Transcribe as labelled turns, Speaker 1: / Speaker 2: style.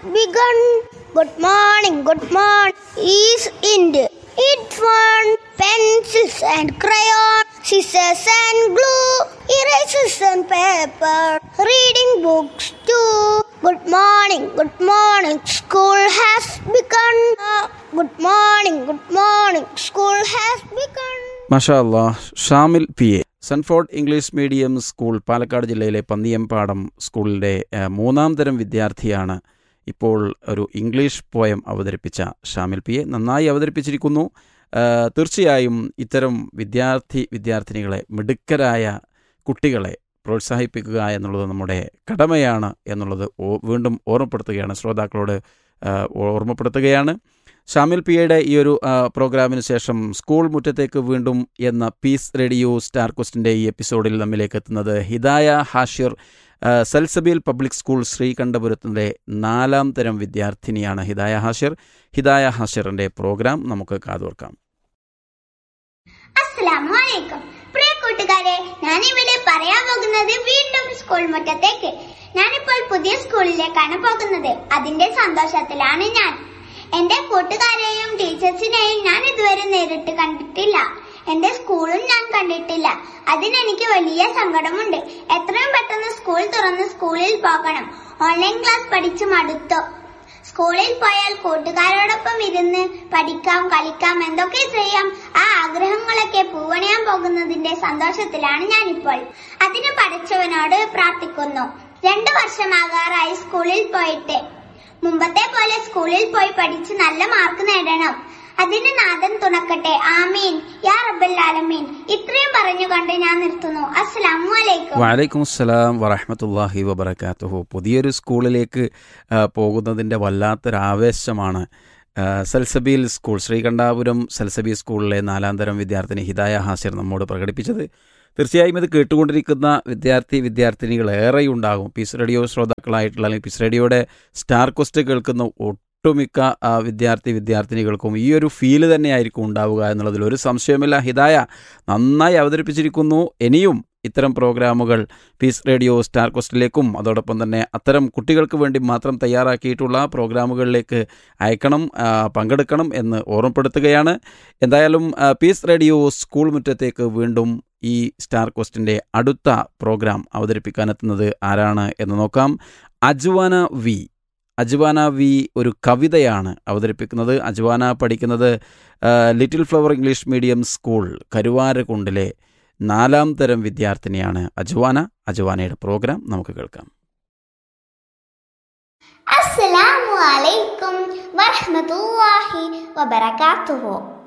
Speaker 1: begun. Good morning, good morning. Is Ind. It fun, pencils and crayon, scissors and glue, erasers and paper, reading books too. Good morning, good morning. School has begun. Uh, good morning, good morning. School has begun.
Speaker 2: മഷാ അല്ലാ Shamil P A Sunford English medium school Palakkad ജില്ലയിലെ പന്നിയമ്പാടം സ്കൂളിലെ ഏഹ്, മൂന്നാം തരം വിദ്യാർത്ഥിയാണ് ഇപ്പോൾ ഒരു English poem അവതരിപ്പിച്ച ഷാമിൽ പി എ നന്നായി അവതരിപ്പിച്ചിരിക്കുന്നു ഏഹ്, തീർച്ചയായും ഇത്തരം വിദ്യാർത്ഥി വിദ്യാർത്ഥിനികളെ മിടുക്കരായ കുട്ടികളെ പ്രോത്സാഹിപ്പിക്കുക എന്നുള്ളത് നമ്മുടെ കടമയാണ് എന്നുള്ളത് ഓ- വീണ്ടും ഓർമ്മപ്പെടുത്തുകയാണ് ശ്രോതാക്കളോട് ഏഹ്, ഓർമ്മപ്പെടുത്തുകയാണ് ഷാമിൽ പിയുടെ ഈ ഒരു ആ, പ്രോഗ്രാമിന് ശേഷം സ്കൂൾ മുറ്റത്തേക്ക് വീണ്ടും എന്ന പീസ് റേഡിയോ സ്റ്റാർ ക്വസ്റ്റിൻ്റെ ഈ എപ്പിസോഡിൽ നമ്മിലേക്ക് എത്തുന്നത് ഹിദായ ഹാഷിർ ആ, സൽസബീൽ പബ്ലിക് സ്കൂൾ ശ്രീകണ്ഠപുരത്തിൻ്റെ നാലാം തരം വിദ്യാർത്ഥിനിയാണ് ഹിദായ ഹാഷിർ ഹിദായ ഹാഷിറിൻ്റെ പ്രോഗ്രാം നമുക്ക് കാതോർക്കാം
Speaker 1: അസ്സലാമു അലൈക്കും പ്രിയ കൂട്ടുകാരെ ഞാൻ ഇവിടെ പറയാൻ പോകുന്നത് വീണ്ടും സ്കൂൾ മുറ്റത്തേക്ക് ഞാനിപ്പോൾ പുതിയ സ്കൂളിലേക്കാണ് പോകുന്നത് അതിന്റെ സന്തോഷത്തിലാണ് ഞാൻ എന്റെ കൂട്ടുകാരെയും ടീച്ചേഴ്സിനെയും ഞാൻ ഇതുവരെ നേരിട്ട് കണ്ടിട്ടില്ല എന്റെ സ്കൂളും ഞാൻ കണ്ടിട്ടില്ല അതിനെനിക്ക് വലിയ സങ്കടമുണ്ട് എത്രയും പെട്ടെന്ന് സ്കൂൾ തുറന്ന് സ്കൂളിൽ പോകണം ഓൺലൈൻ ക്ലാസ് പഠിച്ചു മടുത്തു സ്കൂളിൽ പോയാൽ കൂട്ടുകാരോടൊപ്പം ഇരുന്ന് പഠിക്കാം കളിക്കാം എന്തൊക്കെ ചെയ്യാം ആ ആഗ്രഹങ്ങളൊക്കെ പൂവണിയാൻ പോകുന്നതിന്റെ സന്തോഷത്തിലാണ് ഞാനിപ്പോൾ അതിന് പഠിച്ചവനോട് പ്രാർത്ഥിക്കുന്നു രണ്ടു വർഷമാകാറായി സ്കൂളിൽ പോയിട്ട് മുമ്പത്തെ പോലെ സ്കൂളിൽ പോയി പഠിച്ച് നല്ല മാർക്ക് നേടണം അതിന് നാഥൻ തുണക്കട്ടെ ആമീൻ യാ റബ്ബൽ ആലമീൻ ഇത്രയും പറഞ്ഞുകൊണ്ട് ഞാൻ നിർത്തുന്നു അസ്സലാമു അലൈക്കും
Speaker 2: വലൈക്കും അസ്സലാം വറഹമത്തല്ലാഹി വബർക്കാത്തുഹു പുതിയൊരു സ്കൂളിലേക്ക് ആ, പോകുന്നതിൻ്റെ വല്ലാത്തൊരു ആവേശമാണ് ആ, സൽസബീൽ സ്കൂൾ ശ്രീകണ്ഠാപുരം സൽസബി സ്കൂളിലെ നാലാം തരം വിദ്യാർത്ഥിനി ഹിദായ ഹാസിർ നമ്മോട് പ്രകടിപ്പിച്ചത് തീർച്ചയായും ഇത് കേട്ടുകൊണ്ടിരിക്കുന്ന വിദ്യാർത്ഥി വിദ്യാർത്ഥിനികൾ ഏറെയുണ്ടാകും പീസ് റേഡിയോ ശ്രോതാക്കളായിട്ടുള്ള അല്ലെങ്കിൽ പീസ് റേഡിയോയുടെ സ്റ്റാർ ക്വസ്റ്റ് കേൾക്കുന്ന ഒട്ടുമിക്ക ആ, വിദ്യാർത്ഥി വിദ്യാർത്ഥിനികൾക്കും ഈ ഒരു ഫീല് തന്നെയായിരിക്കും ഉണ്ടാവുക എന്നുള്ളതിൽ ഒരു സംശയമില്ല ഹിദായ നന്നായി അവതരിപ്പിച്ചിരിക്കുന്നു ഇനിയും ഇത്തരം പ്രോഗ്രാമുകൾ പീസ് റേഡിയോ സ്റ്റാർ ക്വസ്റ്റിലേക്കും അതോടൊപ്പം തന്നെ അത്തരം കുട്ടികൾക്ക് വേണ്ടി മാത്രം തയ്യാറാക്കിയിട്ടുള്ള പ്രോഗ്രാമുകളിലേക്ക് അയക്കണം ആ, പങ്കെടുക്കണം എന്ന് ഓർമ്മപ്പെടുത്തുകയാണ് എന്തായാലും ആ, പീസ് റേഡിയോ സ്കൂൾ മുറ്റത്തേക്ക് വീണ്ടും ഈ സ്റ്റാർ ക്വസ്റ്റിൻ്റെ അടുത്ത പ്രോഗ്രാം അവതരിപ്പിക്കാനെത്തുന്നത് ആരാണ് എന്ന് നോക്കാം അജ്വാന വി അജ്വാന വി ഒരു കവിതയാണ് അവതരിപ്പിക്കുന്നത് അജ്വാന പഠിക്കുന്നത് ആ, little flower English medium school കരുവാരക്കുണ്ടിലെ നാലാം തരം വിദ്യാർത്ഥിനിയാണ് അജ്വാന അജ്വാനയുടെ പ്രോഗ്രാം നമുക്ക് കേൾക്കാം
Speaker 1: അസ്സലാമു അലൈക്കും വറഹ്മത്തുള്ളാഹി വബറകാതുഹു